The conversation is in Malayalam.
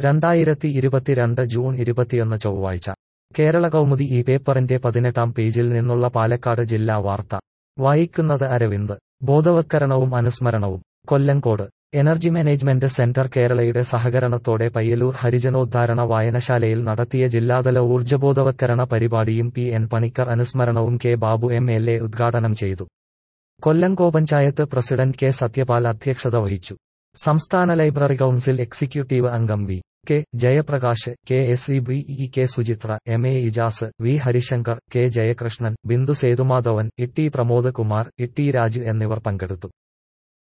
രണ്ടായിരത്തി ഇരുപത്തിരണ്ട് ജൂൺ ഇരുപത്തിയൊന്ന് ചൊവ്വാഴ്ച കേരള കൗമുദി ഈ പേപ്പറിന്റെ പതിനെട്ടാം പേജിൽ നിന്നുള്ള പാലക്കാട് ജില്ലാ വാർത്ത വായിക്കുന്നത് അരവിന്ദ് ബോധവത്കരണവും അനുസ്മരണവും കൊല്ലങ്കോട് എനർജി മാനേജ്മെന്റ് സെന്റർ കേരളയുടെ സഹകരണത്തോടെ പയ്യലൂർ ഹരിജനോദ്ധാരണ വായനശാലയിൽ നടത്തിയ ജില്ലാതല ഊർജ്ജബോധവത്കരണ പരിപാടിയും പി എൻ പണിക്കർ അനുസ്മരണവും K Babu M L A ഉദ്ഘാടനം ചെയ്തു കൊല്ലങ്കോ പഞ്ചായത്ത് പ്രസിഡന്റ് കെ സത്യപാൽ അധ്യക്ഷത വഹിച്ചു സംസ്ഥാന ലൈബ്രറി കൗൺസിൽ എക്സിക്യൂട്ടീവ് അംഗം V K Jayaprakash K S E B E K Suchitra M A Ijas V Harishankar K Jayakrishnan Bindu Sethumadhavan Itty Pramod Kumar Itty Raj എന്നിവർ പങ്കെടുത്തു